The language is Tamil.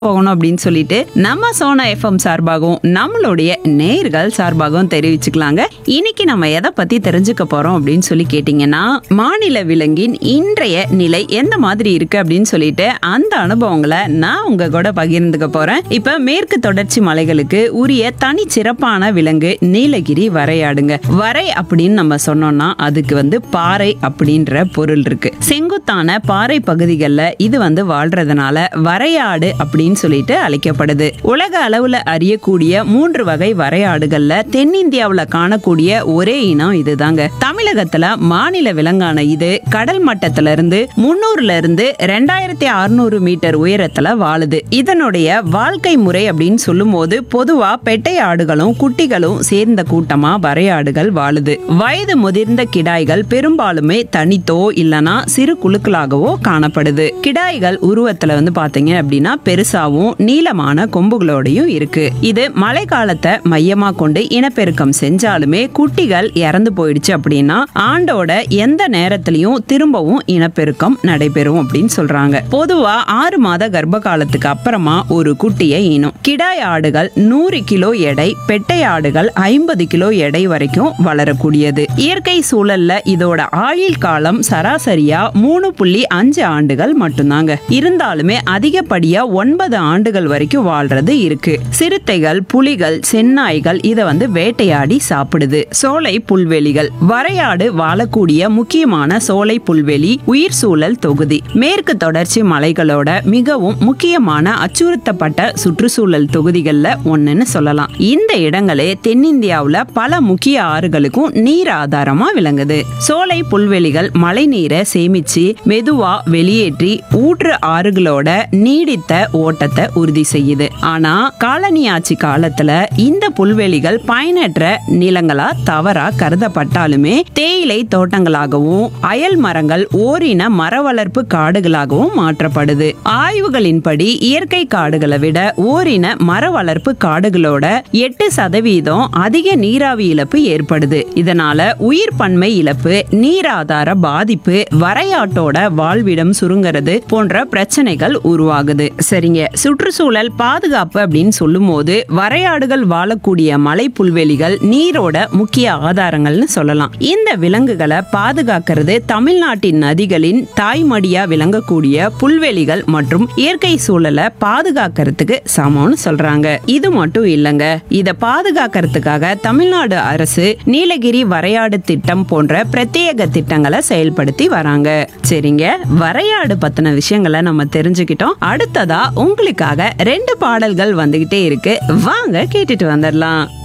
போகணும் அப்படின்னு சொல்லிட்டு நம்ம சோனா எஃப்எம் சார்பாகவும் நம்மளுடைய நேர்கள் சார்பாகவும் தெரிவிச்சுக்கலாங்க இன்னைக்கு நம்ம எதை பத்தி தெரிஞ்சுக்க போறோம் அப்படின்னு சொல்லி கேட்டீங்கன்னா மாநில விலங்கின் இன்றைய நிலை எந்த மாதிரி இருக்கு அப்படின்னு சொல்லிட்டு அந்த அனுபவங்களை நான் உங்க கூட பகிர்ந்துக்க போறேன் இப்ப மேற்கு தொடர்ச்சி மலைகளுக்கு உரிய தனி சிறப்பான விலங்கு நீலகிரி வரையாடுங்க வரை அப்படின்னு நம்ம சொன்னோம்னா அதுக்கு வந்து பாறை அப்படின்ற பொருள் இருக்கு செங்குத்தான பாறை பகுதிகளில் இது வந்து வாழ்றதுனால வரையாடு அப்படின்னு சொல்லிட்டு அழைக்கப்படுது உலக அளவுல அறியக்கூடிய மூன்று வகை வரையாடுகள்ல தென்னிந்தியாவுல காணக்கூடிய ஒரே இனம் இதுதாங்க தமிழகத்துல மாநில விலங்கான இது கடல் மட்டத்துல இருந்து முன்னூறுல இருந்து ரெண்டாயிரத்தி அறுநூறு மீட்டர் உயரத்துல வாழுது இதனுடைய வாழ்க்கை முறை அப்படின்னு சொல்லும்போது பொதுவா பெட்டை ஆடுகளும் குட்டிகளும் சேர்ந்த கூட்டமா வரையாடுகள் வாழுது வயது முதிர்ந்த கிடாய்கள் பெரும்பாலுமே தனித்தோ இல்லனா சிறு குழுக்களாகவோ காணப்படுது கிடாய்கள் உருவத்துல வந்து பாத்தீங்க அப்படின்னா பெருசாவும் நீளமான கொம்புகளோடையும் இருக்கு இது மழை காலத்தை மையமா கொண்டு இனப்பெருக்கம் செஞ்சாலுமே குட்டிகள் இறந்து போயிடுச்சு அப்படின்னா ஆண்டோட எந்த நேரத்திலையும் திரும்பவும் இனப்பெருக்கம் நடைபெறும் அப்படின்னு சொல்றாங்க பொதுவா ஆறு மாத கர்ப்ப காலத்துக்கு அப்புறமா ஒரு குட்டியை ஈனும் கிடாய் ஆடுகள் நூறு கிலோ எடை பெட்டை ஆடுகள் ஐம்பது கிலோ எடை வரைக்கும் வளரக்கூடியது இயற்கை சூழல்ல இதோட ஆயுள் காலம் சராசரியா மூணு புள்ளி அஞ்சு ஆண்டுகள் மட்டும்தாங்க இருந்தாலுமே அதிகப்படியா ஒன்பது ஆண்டுகள் வரைக்கும் வாழ்றது இருக்கு சிறுத்தைகள் புலிகள் செந்நாய்கள் இதை வந்து வேட்டையாடி சாப்பிடுது சோலை புல்வெளிகள் வரையாடு வாழக்கூடிய முக்கியமான சோலை புல்வெளி உயிர் சூழல் தொகுதி மேற்கு தொடர்ச்சி மலைகளோட மிகவும் முக்கியமான அச்சுறுத்தப்பட்ட சுற்றுச்சூழல் தொகுதிகள்ல ஒண்ணுன்னு சொல்லலாம் இந்த இடங்களே தென்னிந்தியாவுல பல முக்கிய ஆறுகளுக்கும் நீர் ஆதாரமா விளங்குது சோலை புல்வெளிகள் மழை நீரை சேமிச்சு மெதுவா வெளியேற்றி ஊற்று ஆறுகளோட நீடித்த ஓட்டத்தை உறுதி செய்யுது ஆனா காலனி ஆட்சி காலத்துல இந்த புல்வெளிகள் பயனற்ற நிலங்களா தவறா கருதப்பட்டாலுமே தேயிலை தோட்டங்களாகவும் அயல் மரங்கள் ஓரின மர வளர்ப்பு காடுகளாகவும் மாற்றப்படுது ஆய்வுகளின்படி இயற்கை காடுகளை விட ஓரின மர வளர்ப்பு காடுகளோட எட்டு சதவீதம் அதிக நீராவி இழப்பு ஏற்படுது இதனால உயிர் பன்மை இழப்பு நீராதார பாதிப்பு வரையாட்டோட வாழ்விடம் சுருங்கிறது போன்ற பிரச்சனைகள் உருவாகுது சரிங்க சுற்றுச்சூழல் பாதுகாப்பு அப்படின்னு சொல்லும்போது வரையாடுகள் வாழக்கூடிய மலை புல்வெளிகள் நீரோட முக்கிய ஆதாரங்கள்னு சொல்லலாம் இந்த விலங்குகளை பாதுகாக்கிறது தமிழ்நாட்டின் நதிகளின் தாய்மடியா விளங்கக்கூடிய புல்வெளிகள் மற்றும் இயற்கை சூழலை பாதுகாக்கிறதுக்கு சமம்னு சொல்றாங்க இது மட்டும் இல்லைங்க இத பாதுகாக்கிறதுக்காக தமிழ்நாடு அரசு நீலகிரி வரையாடு திட்டம் போன்ற பிரத்யேக திட்டங்களை செயல்படுத்தி வராங்க சரிங்க வரையாடு பத்தின விஷயங்களை நம்ம தெரிஞ்சுக்கிட்டோம் அடுத்ததா உங்களுக்காக ரெண்டு பாடல்கள் வந்துகிட்டே இருக்கு வாங்க கேட்டுட்டு வந்துடலாம்